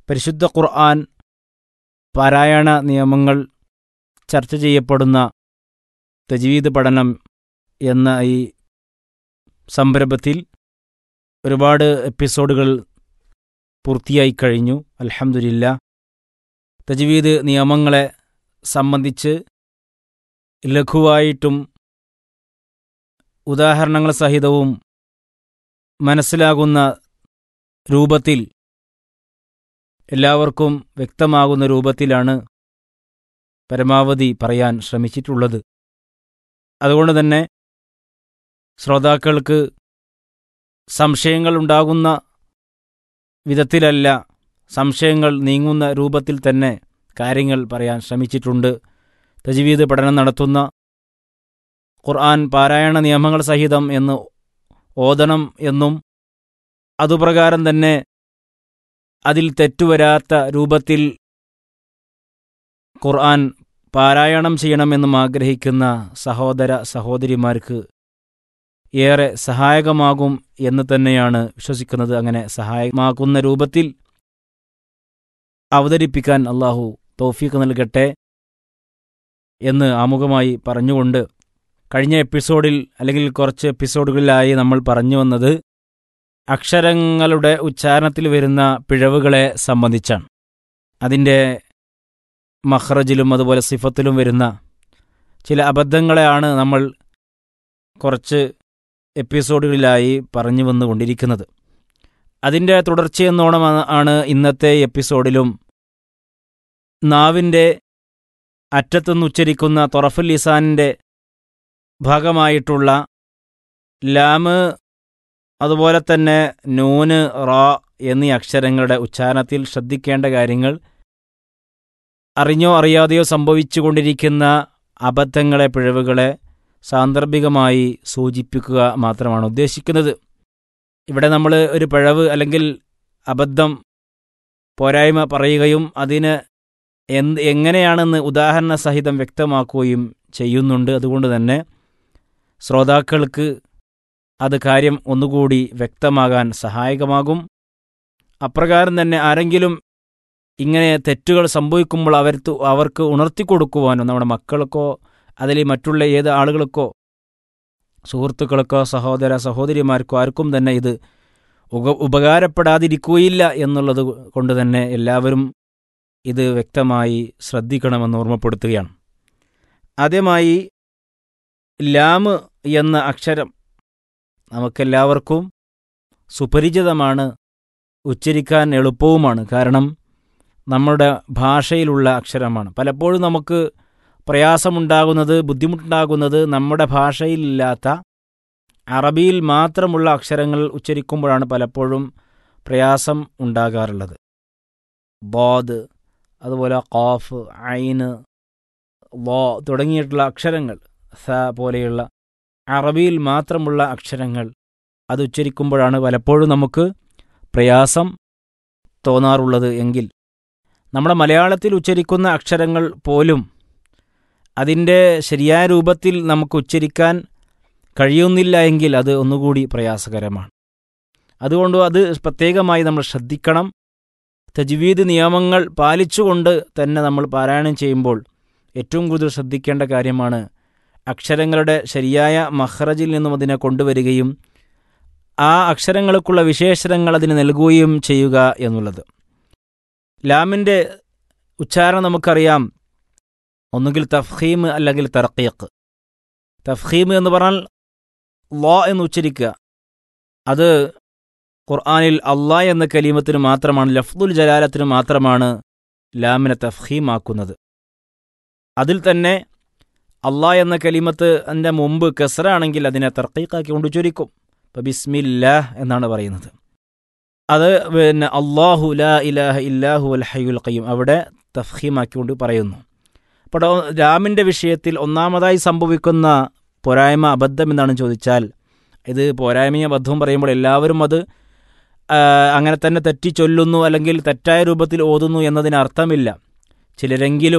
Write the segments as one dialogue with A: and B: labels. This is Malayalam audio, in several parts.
A: പരിശുദ്ധ ഖുർആൻ പാരായണ നിയമങ്ങൾ ചർച്ച ചെയ്യപ്പെടുന്ന തജ്വീദ് പഠനം എന്ന ഈ സംരംഭത്തിൽ ഒരുപാട് എപ്പിസോഡുകൾ പൂർത്തിയായി കഴിഞ്ഞു അൽഹംദുലില്ല തജ്വീദ് നിയമങ്ങളെ സംബന്ധിച്ച് ലഘുവായിട്ടും ഉദാഹരണങ്ങൾ സഹിതവും മനസ്സിലാകുന്ന രൂപത്തിൽ എല്ലാവർക്കും വ്യക്തമാകുന്ന രൂപത്തിലാണ് പരമാവധി പറയാൻ ശ്രമിച്ചിട്ടുള്ളത് അതുകൊണ്ട് തന്നെ ശ്രോതാക്കൾക്ക് സംശയങ്ങൾ ഉണ്ടാകുന്ന വിധത്തിലല്ല സംശയങ്ങൾ നീങ്ങുന്ന രൂപത്തിൽ തന്നെ കാര്യങ്ങൾ പറയാൻ ശ്രമിച്ചിട്ടുണ്ട് തജ്വീദ് പഠനം നടത്തുന്ന ഖുർആൻ പാരായണ നിയമങ്ങൾ സഹിതം എന്ന് ഓതണം എന്നും അതുപ്രകാരം തന്നെ അതിൽ തെറ്റുവരാത്ത രൂപത്തിൽ ഖുർആൻ പാരായണം ചെയ്യണമെന്നും ആഗ്രഹിക്കുന്ന സഹോദര സഹോദരിമാർക്ക് ഏറെ സഹായകമാകും എന്ന് തന്നെയാണ് വിശ്വസിക്കുന്നത് അങ്ങനെ സഹായമാകുന്ന രൂപത്തിൽ അവതരിപ്പിക്കാൻ അള്ളാഹു തൗഫീഖ് നൽകട്ടെ എന്ന് ആമുഖമായി പറഞ്ഞുകൊണ്ട് കഴിഞ്ഞ എപ്പിസോഡിൽ അല്ലെങ്കിൽ കുറച്ച് എപ്പിസോഡുകളിലായി നമ്മൾ പറഞ്ഞു വന്നത് അക്ഷരങ്ങളുടെ ഉച്ചാരണത്തിൽ വരുന്ന പിഴവുകളെ സംബന്ധിച്ചാണ് അതിൻ്റെ മഹ്റജിലും അതുപോലെ സിഫത്തിലും വരുന്ന ചില അബദ്ധങ്ങളെയാണ് നമ്മൾ കുറച്ച് എപ്പിസോഡുകളിലായി പറഞ്ഞു വന്നുകൊണ്ടിരിക്കുന്നത് അതിൻ്റെ തുടർച്ചയെന്നോണം ആണ് ഇന്നത്തെ എപ്പിസോഡിലും നാവിൻ്റെ അറ്റത്തുനിന്ന് ഉച്ചരിക്കുന്ന തൊറഫുൽ ലിസാനിൻ്റെ ഭാഗമായിട്ടുള്ള ലാമ് അതുപോലെ തന്നെ നൂന് റാ എന്നീ അക്ഷരങ്ങളുടെ ഉച്ചാരണത്തിൽ ശ്രദ്ധിക്കേണ്ട കാര്യങ്ങൾ അറിഞ്ഞോ അറിയാതെയോ സംഭവിച്ചുകൊണ്ടിരിക്കുന്ന അബദ്ധങ്ങളെ പിഴവുകളെ സാന്ദർഭികമായി സൂചിപ്പിക്കുക മാത്രമാണ് ഉദ്ദേശിക്കുന്നത് ഇവിടെ നമ്മൾ ഒരു പിഴവ് അല്ലെങ്കിൽ അബദ്ധം പോരായ്മ പറയുകയും അതിന് എന്ത് എങ്ങനെയാണെന്ന് ഉദാഹരണ സഹിതം വ്യക്തമാക്കുകയും ചെയ്യുന്നുണ്ട് അതുകൊണ്ട് തന്നെ ശ്രോതാക്കൾക്ക് അത് കാര്യം ഒന്നുകൂടി വ്യക്തമാകാൻ സഹായകമാകും അപ്രകാരം തന്നെ ആരെങ്കിലും ഇങ്ങനെ തെറ്റുകൾ സംഭവിക്കുമ്പോൾ അവർക്ക് അവർക്ക് ഉണർത്തിക്കൊടുക്കുവാനോ നമ്മുടെ മക്കൾക്കോ അതിൽ മറ്റുള്ള ഏത് ആളുകൾക്കോ സുഹൃത്തുക്കൾക്കോ സഹോദര സഹോദരിമാർക്കോ ആർക്കും തന്നെ ഇത് ഉപ ഉപകാരപ്പെടാതിരിക്കുകയില്ല എന്നുള്ളത് കൊണ്ട് തന്നെ എല്ലാവരും ഇത് വ്യക്തമായി ശ്രദ്ധിക്കണമെന്ന് ഓർമ്മപ്പെടുത്തുകയാണ് ആദ്യമായി ലാമ് എന്ന അക്ഷരം നമുക്കെല്ലാവർക്കും സുപരിചിതമാണ് ഉച്ചരിക്കാൻ എളുപ്പവുമാണ് കാരണം നമ്മുടെ ഭാഷയിലുള്ള അക്ഷരമാണ് പലപ്പോഴും നമുക്ക് പ്രയാസമുണ്ടാകുന്നത് ബുദ്ധിമുട്ടുണ്ടാകുന്നത് നമ്മുടെ ഭാഷയിലില്ലാത്ത അറബിയിൽ മാത്രമുള്ള അക്ഷരങ്ങൾ ഉച്ചരിക്കുമ്പോഴാണ് പലപ്പോഴും പ്രയാസം ഉണ്ടാകാറുള്ളത് ബോദ് അതുപോലെ ഖാഫ് ഐന് വോ തുടങ്ങിയിട്ടുള്ള അക്ഷരങ്ങൾ സ പോലെയുള്ള അറബിയിൽ മാത്രമുള്ള അക്ഷരങ്ങൾ അത് ഉച്ചരിക്കുമ്പോഴാണ് പലപ്പോഴും നമുക്ക് പ്രയാസം തോന്നാറുള്ളത് എങ്കിൽ നമ്മുടെ മലയാളത്തിൽ ഉച്ചരിക്കുന്ന അക്ഷരങ്ങൾ പോലും അതിൻ്റെ ശരിയായ രൂപത്തിൽ നമുക്ക് ഉച്ചരിക്കാൻ കഴിയുന്നില്ല എങ്കിൽ അത് ഒന്നുകൂടി പ്രയാസകരമാണ് അതുകൊണ്ട് അത് പ്രത്യേകമായി നമ്മൾ ശ്രദ്ധിക്കണം തജ്വീദ് നിയമങ്ങൾ പാലിച്ചുകൊണ്ട് തന്നെ നമ്മൾ പാരായണം ചെയ്യുമ്പോൾ ഏറ്റവും കൂടുതൽ ശ്രദ്ധിക്കേണ്ട കാര്യമാണ് അക്ഷരങ്ങളുടെ ശരിയായ മഹ്റജിൽ നിന്നും അതിനെ കൊണ്ടുവരികയും ആ അക്ഷരങ്ങൾക്കുള്ള വിശേഷണങ്ങൾ അതിന് നൽകുകയും ചെയ്യുക എന്നുള്ളത് ലാമിൻ്റെ ഉച്ചാരണം നമുക്കറിയാം ഒന്നുകിൽ തഫ്ഹീം അല്ലെങ്കിൽ തർക്കീഖ് തഫ്ഹീം എന്ന് പറഞ്ഞാൽ ലോ എന്ന് ഉച്ചരിക്കുക അത് ഖുർആാനിൽ അള്ളാ എന്ന കലീമത്തിന് മാത്രമാണ് ലഫ്ദുൽ ജലാലത്തിന് മാത്രമാണ് ലാമിനെ തഫ്ഹീമാക്കുന്നത് അതിൽ തന്നെ അള്ളാ എന്ന കലിമത്ത് അതിൻ്റെ മുമ്പ് കസറാണെങ്കിൽ അതിനെ തർക്കീക്കാക്കി കൊണ്ട് ചുരുക്കും ഇപ്പം ബിസ്മില്ലാ എന്നാണ് പറയുന്നത് അത് പിന്നെ അള്ളാഹു ലാ ഇലാഹ ഇല്ലാഹു അൽ ഹയ്യുൽ ഖയ്യും അവിടെ തഫ്ഹീമാക്കിക്കൊണ്ട് പറയുന്നു അപ്പോൾ രാമിൻ്റെ വിഷയത്തിൽ ഒന്നാമതായി സംഭവിക്കുന്ന പോരായ്മ അബദ്ധം എന്നാണ് ചോദിച്ചാൽ ഇത് പോരായ്മയും അബദ്ധവും പറയുമ്പോൾ എല്ലാവരും അത് അങ്ങനെ തന്നെ തെറ്റി ചൊല്ലുന്നു അല്ലെങ്കിൽ തെറ്റായ രൂപത്തിൽ ഓതുന്നു എന്നതിന് അർത്ഥമില്ല ചിലരെങ്കിലും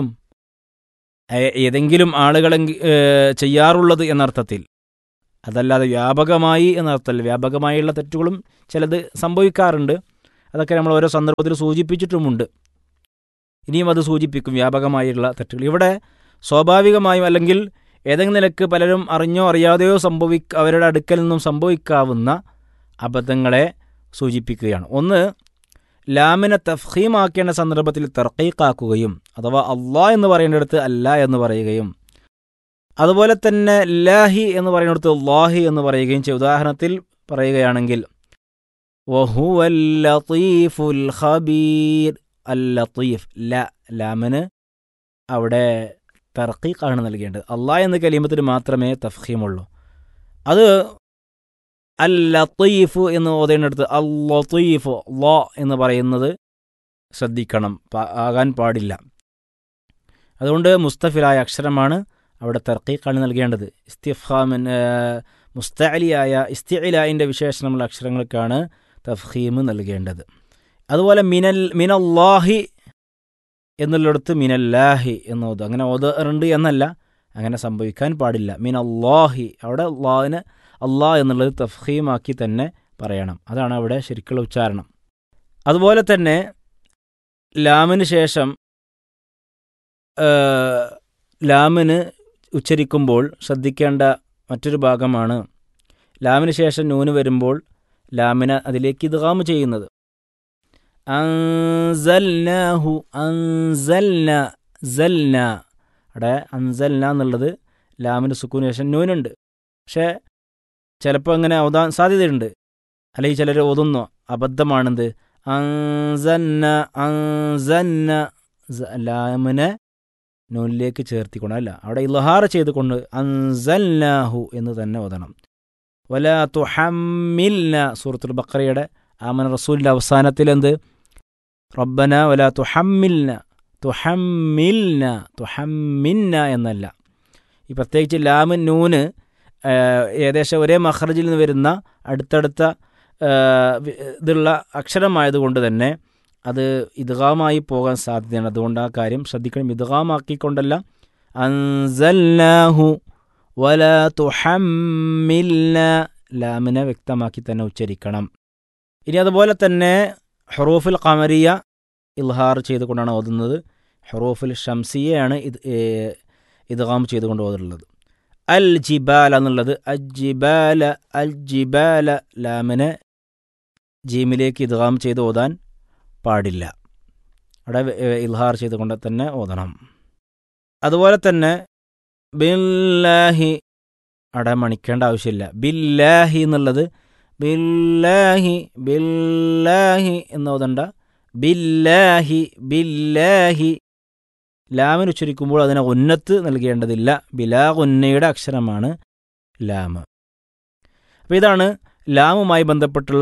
A: ഏതെങ്കിലും ആളുകളെങ്കിൽ ചെയ്യാറുള്ളത് എന്നർത്ഥത്തിൽ അതല്ലാതെ വ്യാപകമായി എന്നർത്ഥമല്ല വ്യാപകമായുള്ള തെറ്റുകളും ചിലത് സംഭവിക്കാറുണ്ട് അതൊക്കെ നമ്മൾ ഓരോ സന്ദർഭത്തിൽ സൂചിപ്പിച്ചിട്ടുമുണ്ട് ഇനിയും അത് സൂചിപ്പിക്കും വ്യാപകമായുള്ള തെറ്റുകൾ ഇവിടെ സ്വാഭാവികമായും അല്ലെങ്കിൽ ഏതെങ്കിലും നിലക്ക് പലരും അറിഞ്ഞോ അറിയാതെയോ സംഭവി അവരുടെ അടുക്കൽ നിന്നും സംഭവിക്കാവുന്ന അബദ്ധങ്ങളെ സൂചിപ്പിക്കുകയാണ് ഒന്ന് ലാമിനെ തഫീമാക്കേണ്ട സന്ദർഭത്തിൽ തർക്കീക്കാക്കുകയും അഥവാ അള്ളാ എന്ന് പറയേണ്ടിടത്ത് അല്ല എന്ന് പറയുകയും അതുപോലെ തന്നെ ലാഹി എന്ന് പറയുന്നിടത്ത് ലാഹി എന്ന് പറയുകയും ചെയ്യും ഉദാഹരണത്തിൽ പറയുകയാണെങ്കിൽ വഹുവൽ ലത്തീഫുൽ ഖബീർ അൽ ലത്തീഫ് ല ലാമിന് അവിടെ തർക്കീഖാണ് നൽകേണ്ടത് അള്ളാഹ് എന്ന കലീമത്തിന് മാത്രമേ തഫീമുള്ളൂ അത് അൽ ലത്തീഫ് എന്ന് ഓതേണ്ടടുത്ത് അൽ ലത്തീഫ് ലോ എന്ന് പറയുന്നത് ശ്രദ്ധിക്കണം ആകാൻ പാടില്ല അതുകൊണ്ട് മുസ്തഫിലായ അക്ഷരമാണ് അവിടെ തർക്കീഖാണ് നൽകേണ്ടത് ഇസ്തിഫാമിൻ മുസ്തഅലിയായ ഇസ്തിഇലായിൻ്റെ വിശേഷണമുള്ള അക്ഷരങ്ങൾക്കാണ് തഫ്ഹീം നൽകേണ്ടത് അതുപോലെ മിനൽ മിനല്ലാഹി എന്നുള്ളിടത്ത് മിനല്ലാഹി എന്ന് ഓത് അങ്ങനെ ഓതാറുണ്ട് എന്നല്ല അങ്ങനെ സംഭവിക്കാൻ പാടില്ല മിനല്ലാഹി അവിടെ അള്ളാഹിന് അള്ളാഹ് എന്നുള്ളത് തഫ്ഹീമാക്കി തന്നെ പറയണം അതാണ് അവിടെ ശരിക്കുള്ള ഉച്ചാരണം അതുപോലെ തന്നെ ലാമിന് ശേഷം ലാമിന് ഉച്ചരിക്കുമ്പോൾ ശ്രദ്ധിക്കേണ്ട മറ്റൊരു ഭാഗമാണ് ലാമിന് ശേഷം നൂന് വരുമ്പോൾ ലാമിനെ അതിലേക്ക് ഇദ്ഗാം ചെയ്യുന്നത് അൻസൽനാഹു അൻസൽന സൽന അവിടെ അൻസൽന എന്നുള്ളത് ലാമിന് സുക്കൂന് ശേഷം നൂനുണ്ട് പക്ഷേ ചിലപ്പോൾ അങ്ങനെ ഓതാൻ സാധ്യതയുണ്ട് അല്ലെങ്കിൽ ചിലർ ഓതുന്നു അബദ്ധമാണെന്ത് അൻസന്ന അൻസന്ന ലാമിനെ നൂനിലേക്ക് ചേർത്തിക്കൊണ്ട് അല്ല അവിടെ ഇലഹാറ ചെയ്തുകൊണ്ട് അൻസൽനാഹു എന്ന് തന്നെ ഓതണം വല തുഹമ്മിൽന സൂറത്തുൽ ബക്കറയുടെ ആമന റസൂലിൻ്റെ അവസാനത്തിൽ എന്ത് റബ്ബന വല തുഹമ്മിൽന തുഹമ്മിൽന തുഹമ്മിന്ന എന്നല്ല ഈ പ്രത്യേകിച്ച് ലാമ് നൂന് ഏകദേശം ഒരേ മഹ്റജിൽ നിന്ന് വരുന്ന അടുത്തടുത്ത ഇതുള്ള അക്ഷരമായതുകൊണ്ട് തന്നെ അത് ഇദ്ഗാമായി പോകാൻ സാധ്യതയാണ് അതുകൊണ്ട് ആ കാര്യം ശ്രദ്ധിക്കണം ഇദ്ഗാമാക്കിക്കൊണ്ടല്ല അൻസൽനാഹു വല തുഹമ്മിൽന ലാമിനെ വ്യക്തമാക്കി തന്നെ ഉച്ചരിക്കണം ഇനി അതുപോലെ തന്നെ ഹറൂഫുൽ ഖമരിയ ഇൽഹാർ ചെയ്തുകൊണ്ടാണ് ഓതുന്നത് ഹറൂഫുൽ ഷംസിയയാണ് ഇത് ഇദ്ഗാം ചെയ്തുകൊണ്ട് ഓതുള്ളത് അൽ ജിബാല എന്നുള്ളത് അജിബാല അൽ ജിബാല ലാമിനെ ജീമിലേക്ക് ഇദ്ഗാം ചെയ്ത് ഓതാൻ പാടില്ല അവിടെ ഇൽഹാർ ചെയ്തുകൊണ്ട് തന്നെ ഓതണം അതുപോലെ തന്നെ ബില്ലാഹി അവിടെ മണിക്കേണ്ട ആവശ്യമില്ല ബില്ലാഹി എന്നുള്ളത് ബില്ലാഹി ബില്ലാഹി എന്ന് ഓതണ്ട ബില്ലാഹി ബില്ലാഹി ലാമിന് ഉച്ചരിക്കുമ്പോൾ അതിനെ ഉന്നത്ത് നൽകേണ്ടതില്ല ബിലാ ഉന്നയുടെ അക്ഷരമാണ് ലാമ് അപ്പോൾ ഇതാണ് ലാമുമായി ബന്ധപ്പെട്ടുള്ള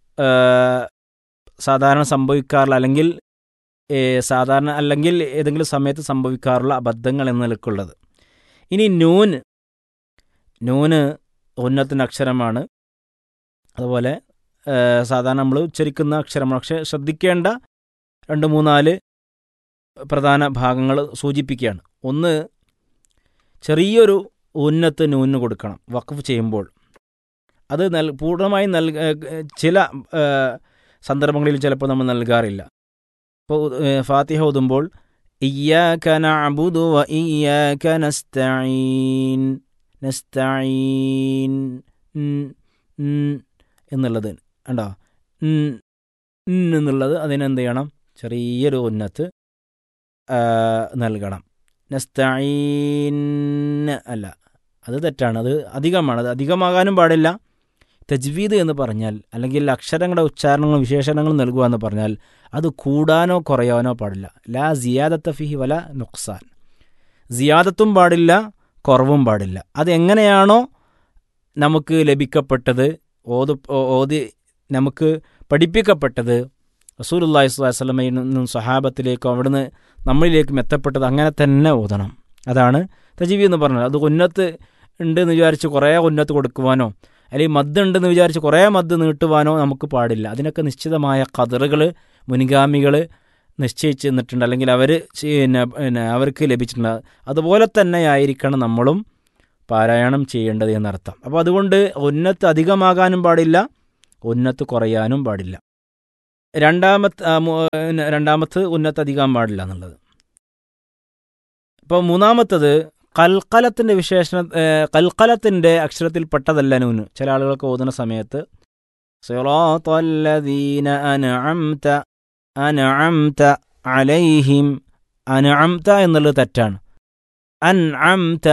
A: സാധാരണ സംഭവിക്കാറുള്ള അല്ലെങ്കിൽ സാധാരണ അല്ലെങ്കിൽ ഏതെങ്കിലും സമയത്ത് സംഭവിക്കാറുള്ള അബദ്ധങ്ങൾ എന്ന നിലക്കുള്ളത് ഇനി നൂന് നൂന് ഉന്നത്തിൻ്റെ അക്ഷരമാണ് അതുപോലെ സാധാരണ നമ്മൾ ഉച്ചരിക്കുന്ന അക്ഷരമാണ് പക്ഷെ ശ്രദ്ധിക്കേണ്ട രണ്ട് മൂന്നാല് പ്രധാന ഭാഗങ്ങൾ സൂചിപ്പിക്കുകയാണ് ഒന്ന് ചെറിയൊരു ഉന്നത്ത് നൂന് കൊടുക്കണം വഖഫ് ചെയ്യുമ്പോൾ അത് നൽ പൂർണ്ണമായി നൽ ചില സന്ദർഭങ്ങളിൽ ചിലപ്പോൾ നമ്മൾ നൽകാറില്ല ഇപ്പോൾ ഫാത്തിഹ ഓതുമ്പോൾ ഇയ്യാക നഅബുദു വ ഇയ്യാക നസ്തഈൻ നസ്തഈൻ എന്നുള്ളത് ഉണ്ടോ എന്നുള്ളത് അതിനെന്ത് ചെയ്യണം ചെറിയൊരു ഉന്നത്ത് നൽകണം നസ്തഈൻ അല്ല അത് തെറ്റാണ് അത് അധികമാണ് അത് അധികമാകാനും പാടില്ല തജ്വീദ് എന്ന് പറഞ്ഞാൽ അല്ലെങ്കിൽ അക്ഷരങ്ങളുടെ ഉച്ചാരണങ്ങളും വിശേഷണങ്ങളും നൽകുക എന്ന് പറഞ്ഞാൽ അത് കൂടാനോ കുറയാനോ പാടില്ല ലാ സിയാദത്ത ഫിഹി വല നുക്സാൻ സിയാദത്തും പാടില്ല കുറവും പാടില്ല അതെങ്ങനെയാണോ നമുക്ക് ലഭിക്കപ്പെട്ടത് ഓത് ഓതി നമുക്ക് പഠിപ്പിക്കപ്പെട്ടത് റസൂലുല്ലാഹി സ്വലമയിൽ നിന്നും സഹാബത്തിലേക്കും അവിടുന്ന് നമ്മളിലേക്കും എത്തപ്പെട്ടത് അങ്ങനെ തന്നെ ഓതണം അതാണ് തജീവി എന്ന് പറഞ്ഞത് അത് ഉന്നത്ത് ഉണ്ടെന്ന് വിചാരിച്ച് കുറേ ഉന്നത്ത് കൊടുക്കുവാനോ അല്ലെങ്കിൽ മദ് ഉണ്ടെന്ന് വിചാരിച്ച് കുറേ മദ് നീട്ടുവാനോ നമുക്ക് പാടില്ല അതിനൊക്കെ നിശ്ചിതമായ കതറുകൾ മുൻഗാമികൾ നിശ്ചയിച്ച് നിന്നിട്ടുണ്ട് അല്ലെങ്കിൽ അവർ പിന്നെ പിന്നെ അവർക്ക് ലഭിച്ചിട്ടുണ്ട് അതുപോലെ തന്നെ ആയിരിക്കണം നമ്മളും പാരായണം ചെയ്യേണ്ടത് എന്നർത്ഥം അപ്പോൾ അതുകൊണ്ട് ഉന്നത്ത് അധികമാകാനും പാടില്ല ഉന്നത്ത് കുറയാനും പാടില്ല രണ്ടാമത്തെ ആ, മു- പിന്നെ രണ്ടാമത്ത് ഉന്നത്തധികാൻ പാടില്ല എന്നുള്ളത് ഇപ്പോൾ മൂന്നാമത്തത് കൽക്കലത്തിൻ്റെ വിശേഷണ ഏ, കൽക്കലത്തിൻ്റെ അക്ഷരത്തിൽപ്പെട്ടതല്ല നൂന് ചില ആളുകൾക്ക് ഓതുന്ന സമയത്ത് സിറാത്തല്ലദീന അനഅംത അനഅംത അലൈഹിം അനഅംത എന്നുള്ളത് തെറ്റാണ് അൻഅംത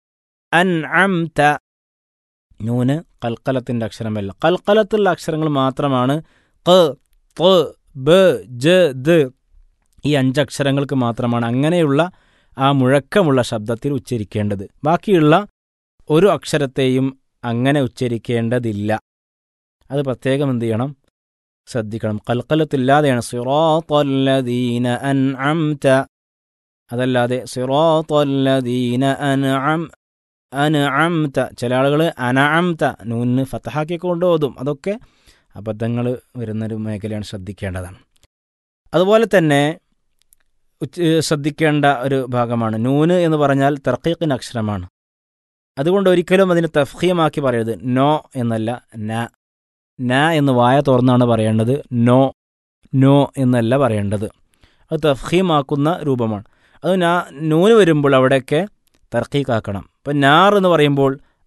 A: അൻഅംത നൂന് കൽക്കലത്തിൻ്റെ അക്ഷരമല്ല കൽക്കലത്തുള്ള അക്ഷരങ്ങൾ മാത്രമാണ് ക ത ബ ജ ദ് ഈ അഞ്ചക്ഷരങ്ങൾക്ക് മാത്രമാണ് അങ്ങനെയുള്ള ആ മുഴക്കമുള്ള ശബ്ദത്തിൽ ഉച്ചരിക്കേണ്ടത് ബാക്കിയുള്ള ഒരു അക്ഷരത്തെയും അങ്ങനെ ഉച്ചരിക്കേണ്ടതില്ല അത് പ്രത്യേകം എന്ത് ചെയ്യണം ശ്രദ്ധിക്കണം കൽക്കലത്തില്ലാതെയാണ് സിറാത്തല്ലദീന അൻഅംത അതല്ലാതെ സിറാത്തല്ലദീന അൻഅം അൻഅംത ചില ആളുകൾ അനഅംത നൂന്ന് ഫത്തഹാക്കി കൊണ്ട് ഓതും അതൊക്കെ അബദ്ധങ്ങൾ വരുന്നൊരു മേഖലയാണ് ശ്രദ്ധിക്കേണ്ടതാണ് അതുപോലെ തന്നെ ഉച്ച- ശ്രദ്ധിക്കേണ്ട ഒരു ഭാഗമാണ് നൂന് എന്ന് പറഞ്ഞാൽ തർക്കീഖിന് അക്ഷരമാണ് അതുകൊണ്ട് ഒരിക്കലും അതിനെ തഫ്ഹീമാക്കി പറയരുത് നോ എന്നല്ല ന ന എന്ന് വായ തുറന്നാണ് പറയേണ്ടത് നോ നോ എന്നല്ല പറയേണ്ടത് അത് തഫ്ഹീമാക്കുന്ന രൂപമാണ് അത് നാ നൂന് വരുമ്പോൾ അവിടെയൊക്കെ തർക്കീക്കാക്കണം ഇപ്പം നാർ എന്ന് പറയുമ്പോൾ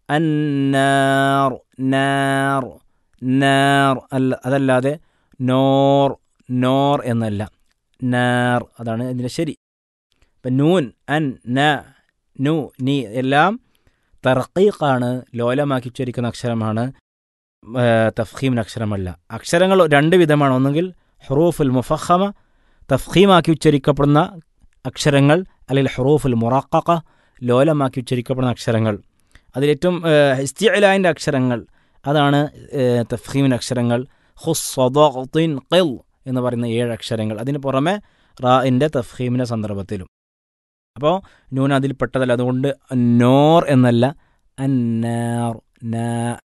A: അന്നാർ നാർ നാർ അല്ല അതല്ലാതെ നോർ നോർ എന്നല്ല നാർ അതാണ് ഇതിൻ്റെ ശരി ഇപ്പം നൂൻ അൻ ന നു നീ എല്ലാം തർക്കീഖാണ് ലോലമാക്കി ഉച്ചരിക്കുന്ന അക്ഷരമാണ് തഫ്ഹീമിന് അക്ഷരമല്ല അക്ഷരങ്ങൾ രണ്ട് വിധമാണ് ഒന്നുകിൽ ഹറൂഫുൽ മുഫഹമ തഫ്ഹീമാക്കി ഉച്ചരിക്കപ്പെടുന്ന അക്ഷരങ്ങൾ അല്ലെങ്കിൽ ഹറൂഫുൽ മുറക്കക്ക ലോലമാക്കി ഉച്ചരിക്കപ്പെടുന്ന അക്ഷരങ്ങൾ അതിലേറ്റവും ഇസ്തിഅലാൻ്റെ അക്ഷരങ്ങൾ അതാണ് തഫ്ഹീമിൻ്റെ അക്ഷരങ്ങൾ ഹുസ്വദീൻ ഖിൽ എന്ന് പറയുന്ന ഏഴ് അക്ഷരങ്ങൾ അതിന് പുറമെ റാഇൻ്റെ തഫ്ഹീമിൻ്റെ സന്ദർഭത്തിലും അപ്പോൾ നൂൻ അതിൽപ്പെട്ടതല്ല അതുകൊണ്ട് നോർ എന്നല്ല അന്നാർ നാ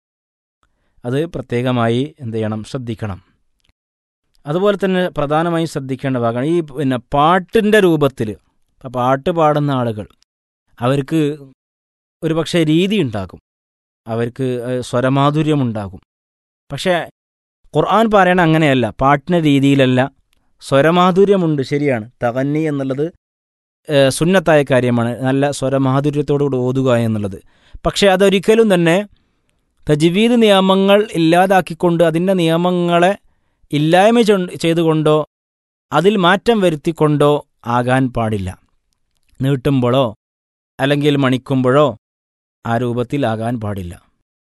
A: അത് പ്രത്യേകമായി എന്ത് ചെയ്യണം ശ്രദ്ധിക്കണം അതുപോലെ തന്നെ പ്രധാനമായും ശ്രദ്ധിക്കേണ്ട ഭാഗമാണ് ഈ പിന്നെ പാട്ടിൻ്റെ രൂപത്തിൽ ഇപ്പം പാട്ട് പാടുന്ന ആളുകൾ അവർക്ക് ഒരു പക്ഷേ രീതി ഉണ്ടാകും അവർക്ക് സ്വരമാധുര്യമുണ്ടാകും പക്ഷേ ഖുർആൻ പറയണ അങ്ങനെയല്ല പാട്ടിൻ്റെ രീതിയിലല്ല സ്വരമാധുര്യമുണ്ട് ശരിയാണ് തകന്നി എന്നുള്ളത് സുന്നത്തായ കാര്യമാണ് നല്ല സ്വരമാധുര്യത്തോടുകൂടി ഓതുക എന്നുള്ളത് പക്ഷേ അതൊരിക്കലും തന്നെ തജ്വീദ് നിയമങ്ങൾ ഇല്ലാതാക്കിക്കൊണ്ട് അതിൻ്റെ നിയമങ്ങളെ ഇല്ലായ്മ ചെയ്തുകൊണ്ടോ അതിൽ മാറ്റം വരുത്തിക്കൊണ്ടോ ആകാൻ പാടില്ല നീട്ടുമ്പോഴോ അല്ലെങ്കിൽ മണിക്കുമ്പോഴോ ആ രൂപത്തിലാകാൻ പാടില്ല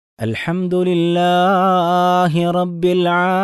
A: അൽഹംദുലില്ലാഹി റബ്ബിൽ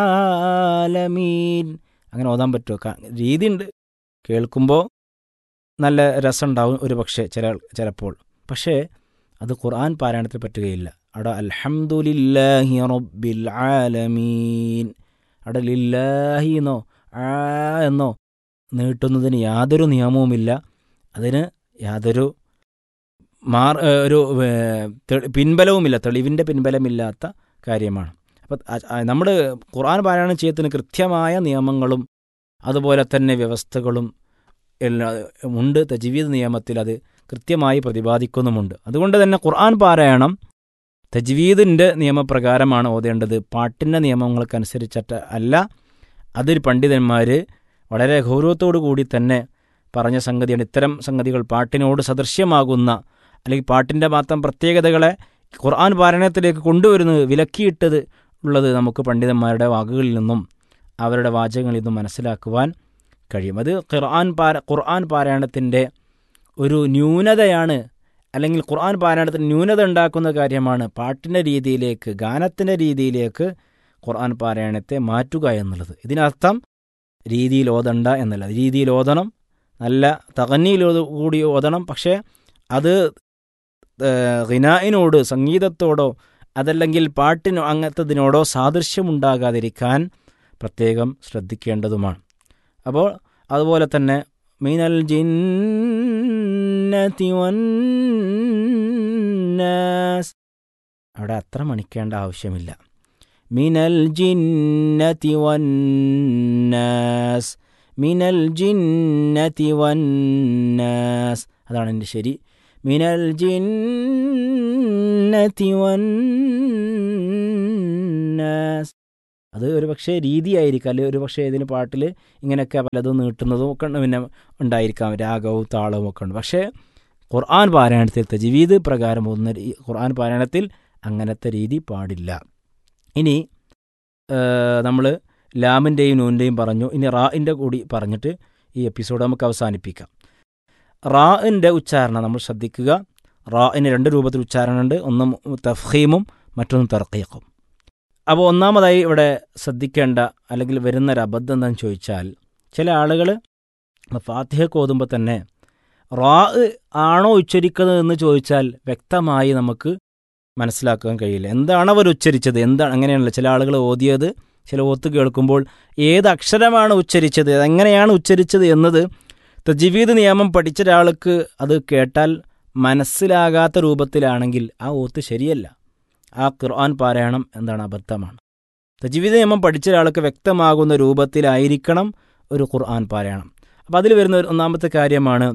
A: ആലമീൻ അങ്ങനെ ഓതാൻ പറ്റുമോ രീതിയുണ്ട് കേൾക്കുമ്പോൾ നല്ല രസമുണ്ടാവും ഒരു പക്ഷേ ചില ചിലപ്പോൾ പക്ഷേ അത് ഖുർആൻ പാരായണത്തിൽ പറ്റുകയില്ല അവിടെ അൽഹംദുലില്ലാഹി റബ്ബിൽ ആലമീൻ അവിടെ ലില്ലാഹി എന്നോ ആ എന്നോ നീട്ടുന്നതിന് യാതൊരു നിയമവുമില്ല അതിന് യാതൊരു മാർ ഒരു പിൻബലവുമില്ല തെളിവിൻ്റെ പിൻബലമില്ലാത്ത കാര്യമാണ് അപ്പം നമ്മൾ ഖുർആൻ പാരായണം ചെയ്യത്തിന് കൃത്യമായ നിയമങ്ങളും അതുപോലെ തന്നെ വ്യവസ്ഥകളും എല്ലാം ഉണ്ട് തജ്വീദ് നിയമത്തിൽ അത് കൃത്യമായി പ്രതിപാദിക്കുന്നുമുണ്ട് അതുകൊണ്ട് തന്നെ ഖുർആൻ പാരായണം തജ്വീദിൻ്റെ നിയമപ്രകാരമാണ് ഓതേണ്ടത് പാട്ടിൻ്റെ നിയമങ്ങൾക്കനുസരിച്ചിട്ട് അല്ല അതിൽ പണ്ഡിതന്മാർ വളരെ ഗൗരവത്തോടു കൂടി തന്നെ പറഞ്ഞ സംഗതിയാണ് ഇത്തരം സംഗതികൾ പാട്ടിനോട് സദൃശ്യമാകുന്ന അല്ലെങ്കിൽ പാട്ടിൻ്റെ മാത്രം പ്രത്യേകതകളെ ഖുർആൻ പാരായണത്തിലേക്ക് കൊണ്ടുവരുന്നത് വിലക്കിയിട്ടത് ഉള്ളത് നമുക്ക് പണ്ഡിതന്മാരുടെ വാക്കുകളിൽ നിന്നും അവരുടെ വാചകങ്ങളിൽ നിന്നും മനസ്സിലാക്കുവാൻ കഴിയും അത് ഖുർആൻ പാര ഖുർആൻ പാരായണത്തിൻ്റെ ഒരു ന്യൂനതയാണ് അല്ലെങ്കിൽ ഖുർആൻ പാരായണത്തിന് ന്യൂനത ഉണ്ടാക്കുന്ന കാര്യമാണ് പാട്ടിൻ്റെ രീതിയിലേക്ക് ഗാനത്തിൻ്റെ രീതിയിലേക്ക് ഖുർആൻ പാരായണത്തെ മാറ്റുക എന്നുള്ളത് ഇതിനർത്ഥം രീതിയിൽ ഓതണ്ട എന്നല്ല രീതിയിൽ ഓതണം നല്ല തകന്നിയിൽ കൂടി ഓതണം പക്ഷേ അത് ഹിനായിനോട് സംഗീതത്തോടോ അതല്ലെങ്കിൽ പാട്ടിനോ അങ്ങനത്തതിനോടോ സാദൃശ്യമുണ്ടാകാതിരിക്കാൻ പ്രത്യേകം ശ്രദ്ധിക്കേണ്ടതുമാണ് അപ്പോൾ അതുപോലെ തന്നെ മീനൽ ജിന്നതി വന്നാസ് അവിടെ അത്ര മണിക്കേണ്ട ആവശ്യമില്ല മിനൽ ജിന്നതി വന്നാസ് മിനൽ ജിന്നതി വന്നാസ് അതാണ് എൻ്റെ ശരി മിനൽ ജിന്നതി വന്നാസ് അത് ഒരു പക്ഷേ രീതിയായിരിക്കാം അല്ലെങ്കിൽ ഒരു പക്ഷേ ഇതിന് പാട്ടിൽ ഇങ്ങനെയൊക്കെ പലതും നീട്ടുന്നതും ഒക്കെ ഉണ്ട്. പിന്നെ ഉണ്ടായിരിക്കാം രാഗവും താളവും ഒക്കെ ഉണ്ട് പക്ഷേ ഖുർആൻ പാരായണത്തിൽ തജ്വീദ് പ്രകാരം പോകുന്ന രീ- ഖുർആൻ പാരായണത്തിൽ അങ്ങനത്തെ രീതി പാടില്ല ഇനി നമ്മൾ ലാമിൻ്റെയും നൂൻ്റെയും പറഞ്ഞു ഇനി റാഇൻ്റെ കൂടി പറഞ്ഞിട്ട് ഈ എപ്പിസോഡ് നമുക്ക് അവസാനിപ്പിക്കാം റാഇൻ്റെ ഉച്ചാരണം നമ്മൾ ശ്രദ്ധിക്കുക റാഇന് രണ്ട് രൂപത്തിൽ ഉച്ചാരണമുണ്ട് ഒന്ന് തഫ്ഹീമും മറ്റൊന്ന് തർക്കീഖും അപ്പോൾ ഒന്നാമതായി ഇവിടെ ശ്രദ്ധിക്കേണ്ട അല്ലെങ്കിൽ വരുന്നൊരു അബദ്ധം എന്താണെന്ന് ചോദിച്ചാൽ ചില ആളുകൾ ഫാത്തിഹക്ക് ഓതുമ്പോൾ തന്നെ റാ ആണോ ഉച്ചരിക്കുന്നത് എന്ന് ചോദിച്ചാൽ വ്യക്തമായി നമുക്ക് മനസ്സിലാക്കാൻ കഴിയില്ല എന്താണ് അവർ ഉച്ചരിച്ചത് എന്താണ് അങ്ങനെയാണല്ലോ ചില ആളുകൾ ഓതിയത് ചില ഓത്ത് കേൾക്കുമ്പോൾ ഏത് അക്ഷരമാണ് ഉച്ചരിച്ചത് എങ്ങനെയാണ് ഉച്ചരിച്ചത് എന്നത് തജ്വീദ് നിയമം പഠിച്ച ഒരാൾക്ക് അത് കേട്ടാൽ മനസ്സിലാകാത്ത രൂപത്തിലാണെങ്കിൽ ആ ഓത്ത് ശരിയല്ല ആ ഖുർആൻ പാരായണം എന്താണ് അബദ്ധമാണ് തജ്വീദ് നിയമം പഠിച്ച ഒരാൾക്ക് വ്യക്തമാകുന്ന രൂപത്തിലായിരിക്കണം ഒരു ഖുർആൻ പാരായണം അപ്പോൾ അതിൽ വരുന്ന ഒരു ഒന്നാമത്തെ കാര്യമാണ്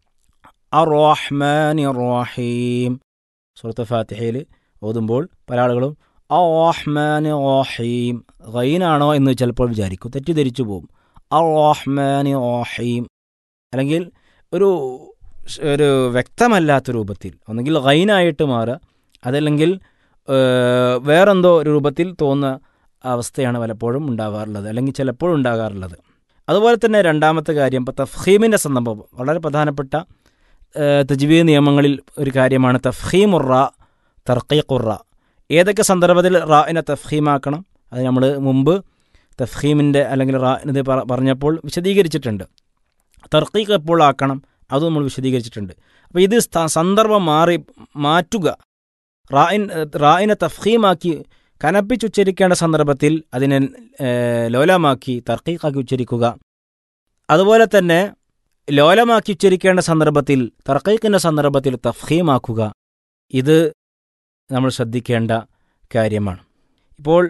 A: അറോഹ്മാൻ റോഹീം സുഹൃത്ത് ഫാത്തിഹയിൽ ഓതുമ്പോൾ പല ആളുകളും അറോഹ്മാൻ റോഹീം ഗൈനാണോ എന്ന് ചിലപ്പോൾ വിചാരിക്കും തെറ്റിദ്ധരിച്ചു പോകും അറോഹ്മാൻ റോഹീം അല്ലെങ്കിൽ ഒരു ഒരു വ്യക്തമല്ലാത്ത രൂപത്തിൽ ഒന്നെങ്കിൽ ഗൈനായിട്ട് മാറുക അതല്ലെങ്കിൽ ഏഹ്, വേറെന്തോ ഒരു രൂപത്തിൽ തോന്നുന്ന അവസ്ഥയാണ് പലപ്പോഴും ഉണ്ടാവാറുള്ളത് അല്ലെങ്കിൽ ചിലപ്പോഴും ഉണ്ടാകാറുള്ളത് അതുപോലെ തന്നെ രണ്ടാമത്തെ കാര്യം ഇപ്പോൾ തഫ്ഹീമിൻ്റെ സന്ദർഭം വളരെ പ്രധാനപ്പെട്ട ഏഹ്, തജ്വീദ് നിയമങ്ങളിൽ ഒരു കാര്യമാണ് തഫ്ഹീമുറ തർക്കീഖുറ ഏതൊക്കെ സന്ദർഭത്തിൽ റാഇനെ തഫ്ഹീമാക്കണം അത് നമ്മൾ മുമ്പ് തഫ്ഹീമിൻ്റെ അല്ലെങ്കിൽ റാ ഇത് പറ- പറഞ്ഞപ്പോൾ വിശദീകരിച്ചിട്ടുണ്ട് തർക്കീഖ് എപ്പോൾ ആക്കണം അതും നമ്മൾ വിശദീകരിച്ചിട്ടുണ്ട് അപ്പോൾ ഇത് സ്ഥ- സന്ദർഭം മാറി മാറ്റുക റായിൻ റായിനെ തഫ്ഹീമാക്കി കനപ്പിച്ചുച്ചരിക്കേണ്ട സന്ദർഭത്തിൽ അതിനെ ഏഹ്, ലോലമാക്കി തർക്കീഖാക്കി ഉച്ചരിക്കുക അതുപോലെ തന്നെ ലോലമാക്കി ഉച്ചരിക്കേണ്ട സന്ദർഭത്തിൽ തർക്കീഖിൻ്റെ സന്ദർഭത്തിൽ തഫ്ഹീമാക്കുക ഇത് നമ്മൾ ശ്രദ്ധിക്കേണ്ട കാര്യമാണ് ഇപ്പോൾ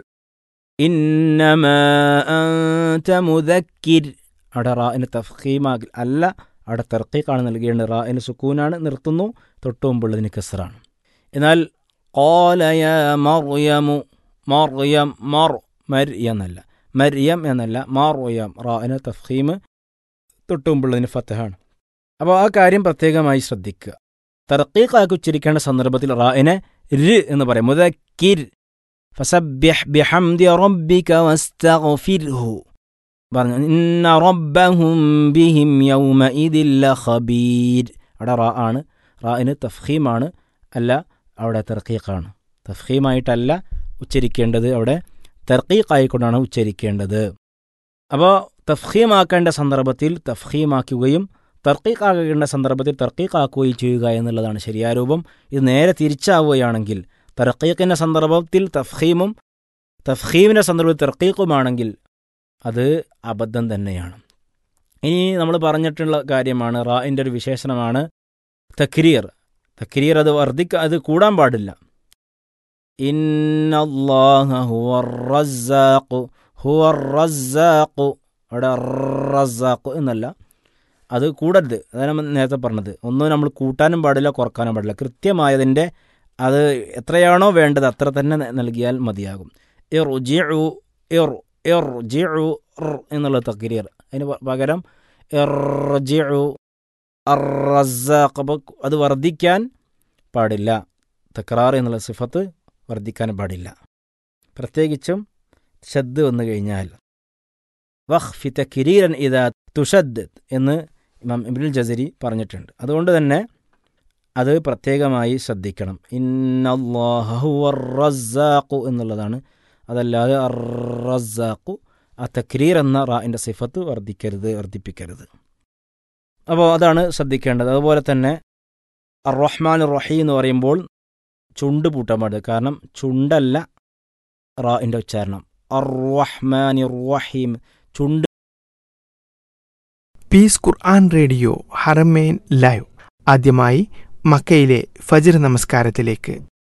A: ഇന്നമ അൻത മുദക്കിർ അവിടെ റായിന് തഫ്ഹീമാക്കി അല്ല അവിടെ തർക്കീഖാണ് നൽകേണ്ടത് റായിന് സുക്കൂനാണ് നിർത്തുന്നു തൊട്ടു മുമ്പുള്ളതിന് കസറാണ് എന്നാൽ قال يا مريم മറിയം മർ മരിയ എന്നല്ല മരിയം എന്നല്ല മറിയം റായിന് തഫ്ഹീം തൊട്ടുമുമ്പുള്ളതിന് ഫത്തഹാണ് അപ്പോൾ ആ കാര്യം പ്രത്യേകമായി ശ്രദ്ധിക്കുക തർക്കീഖാക്കി ഉച്ചരിക്കേണ്ട സന്ദർഭത്തിൽ റായിനെ ര് എന്ന് പറയും മുദക്കിർ ഫസബ്യഹ് ബിഹംദി റബ്ബിക വസ്തഗ്ഫിർഹു പറഞ്ഞു ഇന്ന റബ്ബഹും ബിഹിം യൗമഇദിൻ ലഖബീർ അവിടെ റാ ആണ് റായിന് തഫ്ഹീമാണ് അല്ല അവിടെ തർക്കീഖാണ് തഫ്ഹീമായിട്ടല്ല ഉച്ചരിക്കേണ്ടത് അവിടെ തർക്കീഖായിക്കൊണ്ടാണ് ഉച്ചരിക്കേണ്ടത് അപ്പോൾ തഫ്ഹീമാക്കേണ്ട സന്ദർഭത്തിൽ തഫ്ഹീമാക്കുകയും തർക്കീഖാക്കേണ്ട സന്ദർഭത്തിൽ തർക്കീഖാക്കുകയും ചെയ്യുക എന്നുള്ളതാണ് ശരിയായ രൂപം ഇത് നേരെ തിരിച്ചാവുകയാണെങ്കിൽ തർക്കീഖിൻ്റെ സന്ദർഭത്തിൽ തഫ്ഹീമും തഫ്ഹീമിൻ്റെ സന്ദർഭത്തിൽ തർക്കീഖുമാണെങ്കിൽ അത് അബദ്ധം തന്നെയാണ് ഇനി നമ്മൾ പറഞ്ഞിട്ടുള്ള കാര്യമാണ് റായിൻ്റെ ഒരു വിശേഷണമാണ് തക്രീർ തക്രീർ അത് വർദ്ധിക്ക അത് കൂടാൻ പാടില്ല ഇന്നല്ലാഹ ഹുവർ റസ്സാഖു ഹുവർ റസ്സാഖു അവിടെ റസ്സാഖു എന്നല്ല അത് കൂടരുത് അതാണ് നമ്മൾ നേരത്തെ പറഞ്ഞത് ഒന്നും നമ്മൾ കൂട്ടാനും പാടില്ല കുറക്കാനും പാടില്ല കൃത്യമായതിൻ്റെ അത് എത്രയാണോ വേണ്ടത് അത്ര തന്നെ ന- നൽകിയാൽ മതിയാകും ഇർ ജിഉ ഇർ ഇർ ജിഉ ർ എന്നുള്ള തക്രീർ അതിന് പ- പകരം ഇർ ജിഉ അർ റസ്സാഖ് അപ്പോൾ അത് വർദ്ധിക്കാൻ പാടില്ല തക്രാർ എന്നുള്ള സിഫത്ത് വർദ്ധിക്കാൻ പാടില്ല പ്രത്യേകിച്ചും ഷദ് വന്നു കഴിഞ്ഞാൽ വഖ് ഫി തക്കിരീരൻ ഇതാ തുഷദ് എന്ന് ഇമാം ഇബ്നുൽ ജസരി പറഞ്ഞിട്ടുണ്ട് അതുകൊണ്ട് തന്നെ അത് പ്രത്യേകമായി ശ്രദ്ധിക്കണം ഇന്നല്ലാഹു എന്നുള്ളതാണ് അതല്ലാതെ അർ റസ്സാഖു ആ തക്രീർ എന്ന റാഇൻ്റെ സിഫത്ത് വർദ്ധിക്കരുത് വർദ്ധിപ്പിക്കരുത് അപ്പോൾ അതാണ് ശ്രദ്ധിക്കേണ്ടത് അതുപോലെ തന്നെ അർ റഹ്മാൻ റഹീ എന്ന് പറയുമ്പോൾ ചുണ്ട് പൂട്ടാൻ പാടില്ല കാരണം ചുണ്ടല്ല റാഇൻ്റെ ഉച്ചാരണം അർ റഹ്മാൻ റഹീം ചുണ്ട്
B: peace Quran radio Haramain live ആദ്യമായി മക്കയിലെ ഫജ്ർ നമസ്കാരത്തിലേക്ക്